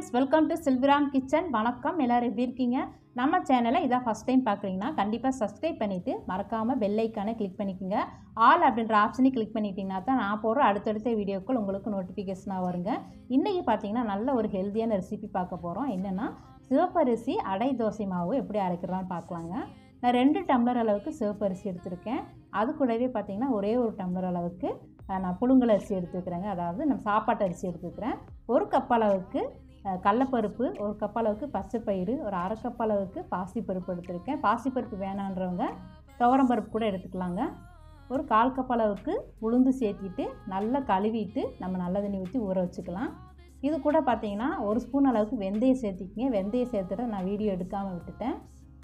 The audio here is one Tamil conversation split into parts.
friends welcome to Silviram kitchen வணக்கம் எல்லோரும் எப்படி இருக்கீங்க நம்ம சேனலை இதான் ஃபஸ்ட் டைம் பார்க்குறீங்கன்னா கண்டிப்பாக சப்ஸ்கிரைப் பண்ணிவிட்டு மறக்காமல் பெல் ஐக்கானை கிளிக் பண்ணிக்கோங்க ஆல் அப்படின்ற ஆப்ஷனை கிளிக் பண்ணிட்டீங்கன்னா தான் நான் போடுற அடுத்தடுத்த வீடியோக்கள் உங்களுக்கு நோட்டிஃபிகேஷனாக வருங்க இன்றைக்கி பார்த்தீங்கன்னா நல்ல ஒரு ஹெல்த்தியான ரெசிபி பார்க்க போகிறோம் என்னென்னா சிவப்பரிசி அடை தோசை மாவு எப்படி அரைக்கிறதான்னு பார்க்கலாங்க நான் ரெண்டு டம்ளர் அளவுக்கு சிவப்பரிசி எடுத்திருக்கேன் அது கூடவே பார்த்தீங்கன்னா ஒரே ஒரு டம்ளர் அளவுக்கு அஹ், நான் புழுங்கல் அரிசி எடுத்துக்கிறேங்க அதாவது நம்ம சாப்பாட்டு அரிசி எடுத்துக்கிறேன் ஒரு கப் அளவுக்கு அஹ், கடலப்பருப்பு ஒரு கப் அளவுக்கு பச்சைப்பயிறு ஒரு அரை கப் அளவுக்கு பாசிப்பருப்பு எடுத்திருக்கேன் பாசிப்பருப்பு வேணான்றவங்க துவரம்பருப்பு கூட எடுத்துக்கலாங்க ஒரு கால் கப் அளவுக்கு உளுந்து சேர்த்திட்டு நல்லா கழுவிட்டு நம்ம நல்ல தண்ணி ஊற்றி ஊற வச்சுக்கலாம் இது கூட பார்த்தீங்கன்னா ஒரு ஸ்பூன் அளவுக்கு வெந்தயம் சேர்த்திக்கிங்க வெந்தயம் சேர்த்துட்டு நான் வீடியோ எடுக்காமல் விட்டுட்டேன்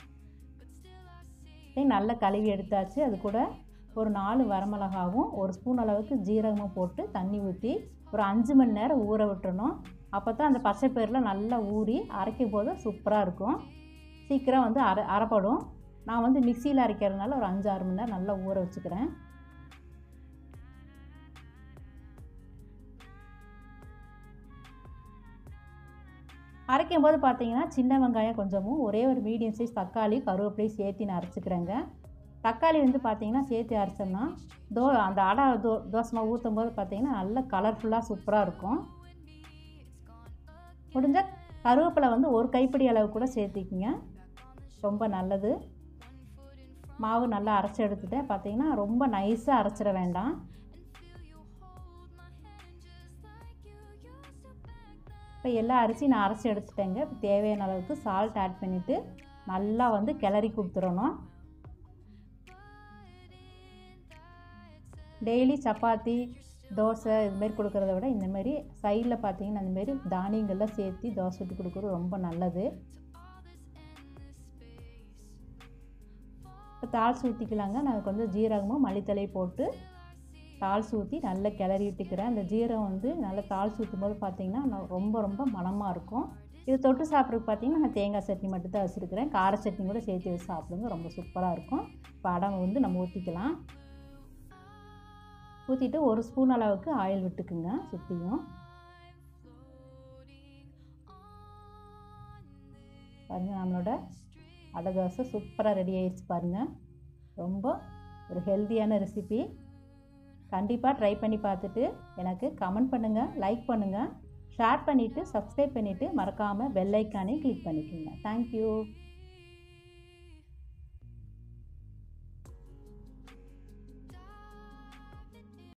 இதை நல்லா கழுவி எடுத்தாச்சு அது கூட ஒரு நாலு வரமிளகாவும் ஒரு ஸ்பூன் அளவுக்கு ஜீரகமும் போட்டு தண்ணி ஊற்றி ஒரு அஞ்சு மணி நேரம் ஊற விட்டுறணும் அப்போ தான் அந்த பச்சைப்பயிரில் நல்லா ஊறி அரைக்கும் போது சூப்பராக இருக்கும் சீக்கிரம் வந்து அரை அரைப்படும் நான் வந்து மிக்சியில் அரைக்கிறதுனால ஒரு அஞ்சு ஆறு மணி நேரம் நல்லா ஊற வச்சுக்கிறேன் அரைக்கும் போது பார்த்தீங்கன்னா சின்ன வெங்காயம் கொஞ்சமும் ஒரே ஒரு மீடியம் சைஸ் தக்காளி கருவேப்பிலையும் சேர்த்து நான் அரைச்சிக்கிறேங்க தக்காளி வந்து பார்த்தீங்கன்னா சேர்த்து அரைச்சோம்னா தோ அந்த அடை தோ தோசை மாவு ஊற்றும் போது பார்த்தீங்கன்னா நல்ல கலர்ஃபுல்லாக சூப்பராக இருக்கும் முடிஞ்ச கருவேப்பிலை வந்து ஒரு கைப்பிடி அளவு கூட சேர்த்திக்கிங்க ரொம்ப நல்லது மாவு நல்லா அரைச்சி எடுத்துட்டேன் பார்த்தீங்கன்னா ரொம்ப நைஸாக அரைச்சிட வேண்டாம் இப்போ எல்லா அரிசி நான் அரைச்சி எடுத்துட்டேங்க இப்போ தேவையான அளவுக்கு சால்ட் ஆட் பண்ணிவிட்டு நல்லா வந்து கிளறி கொடுத்துடணும் டெய்லி சப்பாத்தி தோசை இதுமாரி கொடுக்குறத விட இந்தமாரி சைடில் பார்த்தீங்கன்னா அந்தமாரி தானியங்கள்லாம் சேர்த்து தோசை சுட்டு கொடுக்குறது ரொம்ப நல்லது இப்போ தாளிச்சு ஊற்றிக்கலாங்க நான் கொஞ்சம் ஜீரகமும் மல்லித்தலை போட்டு தாளிச்சு ஊற்றி நல்லா கிளறி விட்டுக்கிறேன் அந்த ஜீரகம் வந்து நல்லா தாளிச்சு ஊற்றும் போது பார்த்தீங்கன்னா நான் ரொம்ப ரொம்ப மணமாக இருக்கும் இது தொட்டு சாப்பிட்றதுக்கு பார்த்தீங்கன்னா நான் தேங்காய் சட்னி மட்டும் தான் வச்சுருக்கிறேன் கார சட்னி கூட சேர்த்து வச்சு சாப்பிடுங்க ரொம்ப சூப்பராக இருக்கும் இப்போ அடம் வந்து நம்ம ஊற்றிக்கலாம் ஊற்றிட்டு ஒரு ஸ்பூன் அளவுக்கு ஆயில் விட்டுக்குங்க சுற்றியும் பாருங்கள் நம்மளோட அடை தோசை சூப்பராக ரெடி ஆயிடுச்சு பாருங்கள் ரொம்ப ஒரு ஹெல்த்தியான ரெசிபி கண்டிப்பாக ட்ரை பண்ணி பார்த்துட்டு எனக்கு கமெண்ட் பண்ணுங்கள் லைக் பண்ணுங்கள் ஷேர் பண்ணிவிட்டு சப்ஸ்கிரைப் பண்ணிவிட்டு மறக்காமல் பெல் ஐக்கானே கிளிக் பண்ணிக்கோங்க தேங்க்யூ